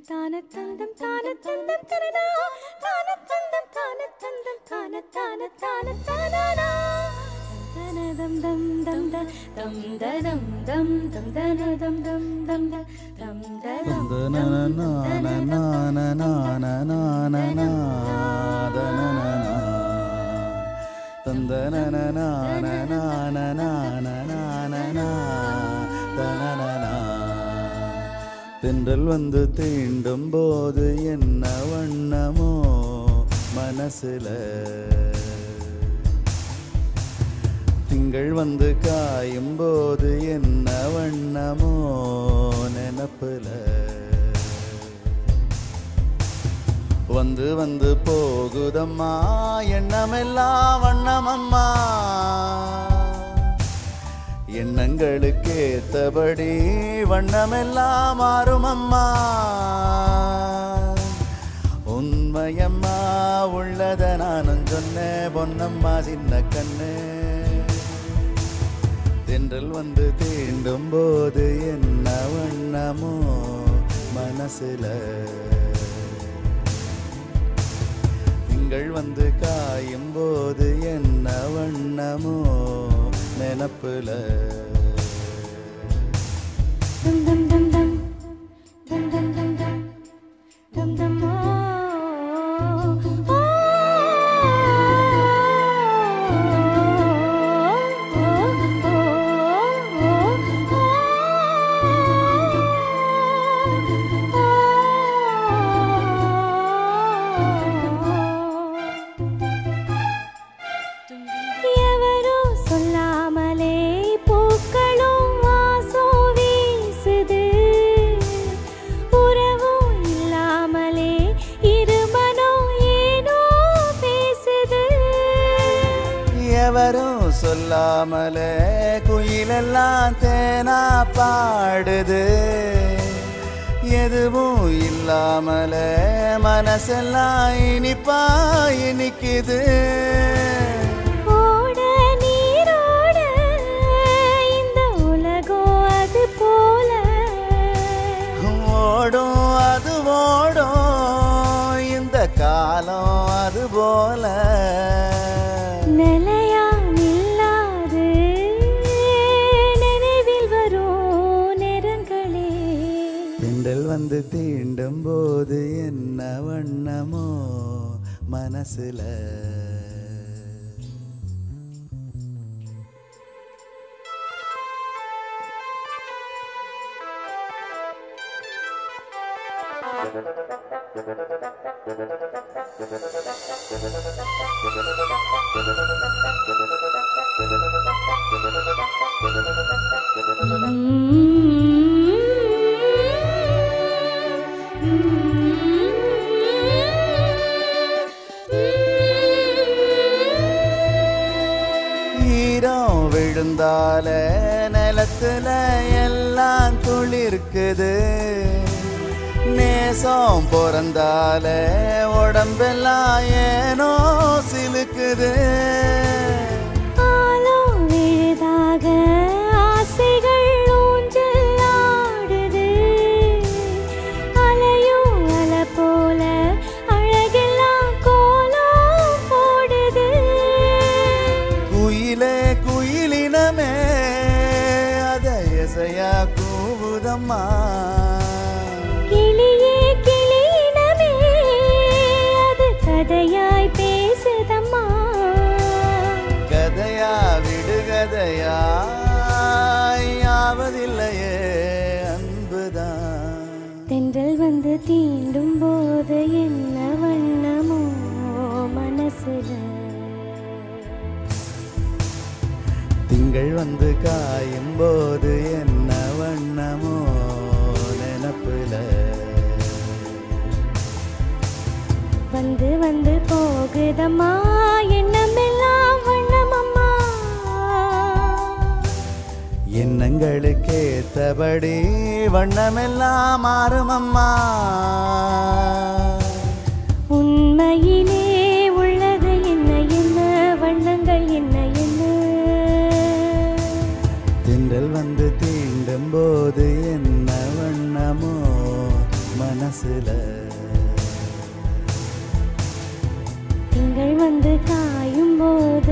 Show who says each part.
Speaker 1: தான தந்தம் தான தந்தம் தரனா தான தந்தம் தான தந்தம் தான தான தான தரனா தனதம் தம் தம் த தம் தனம் தம் தம் தனதம் தம் தம் த தம் தனம் தம்
Speaker 2: தென்றல் வந்து தீண்டும் போது என்ன வண்ணமோ மனசுல திங்கள் வந்து காயும் போது என்ன வண்ணமோ நினப்புல வந்து வந்து போகுதம்மா எண்ணமெல்லாம் வண்ணமம்மா எண்ணங்களுக்கு ஏத்தபடி வண்ணமெல்லாம் மாறும் அம்மா உண்மையம்மா உள்ளத நானும் சொன்னேன் பொன்னம்மா சின்ன கண்ணு தென்றல் வந்து தீண்டும் போது என்ன வண்ணமோ மனசுல திங்கள் வந்து காயும் போது என்ன வண்ணமோ நினப்புல
Speaker 1: dum dum dum dum dum dum dum dum dum dum oh oh எவரோ சொல்லாமலே பூக்களும் வாசம் வீசுது உறவும் இல்லாமலே இருமனம் ஏனோ பேசுது
Speaker 2: எவரும் சொல்லாமலே குயிலெல்லாம் தேனா பாடுது எதுவும் இல்லாமலே மனசெல்லாம் இனிப்பா இனிக்குது
Speaker 1: ஓட நீரோட இந்த உலகம் அது போல
Speaker 2: ஓடும் அது ஓடும் இந்த காலம் அது போல
Speaker 1: நிலையா நில்லாது நினைவில் வரும் நேரங்களே
Speaker 2: திண்டல் வந்து தீண்டும் போது என்ன வண்ணமோ மனசுல ஈரம் விழுந்தால நிலத்துல எல்லாம் துளிர்க்குது நேசம் பிறந்தால உடம்பெல்லாம் ஏனோ சிலுக்குது
Speaker 1: ஆலம் விழுதாக ஆசைகள் ஊஞ்சல் ஆடுது அலையும் அலை போல அழகெல்லாம் கோலம் போடுது
Speaker 2: குயிலே குயிலினமே அத இசையா கூவுதம்மா
Speaker 1: கிளியே கிளியினமே அது கதையாய் பேசுதம்மா
Speaker 2: கதையா விடுகதையா ஆவதில்லையே அன்புதான்
Speaker 1: தென்றல் வந்து தீண்டும் போது என்ன வண்ணமோ மனசுல
Speaker 2: திங்கள் வந்து காயும் போது என்ன வண்ணமோ நினப்புல
Speaker 1: வந்து வந்து போகுதம்மா எண்ணமெல்லாம் வண்ணமம்மா
Speaker 2: எண்ணங்களுக்கு ஏத்தபடி வண்ணமெல்லாம் மாறும் அம்மா
Speaker 1: உண்மையிலே உள்ளது என்ன என்ன வண்ணங்கள் என்ன என்ன
Speaker 2: திண்டல் வந்து தீண்டும் போது என்ன வண்ணமோ மனசுல
Speaker 1: திங்கள் வந்து காயும் போது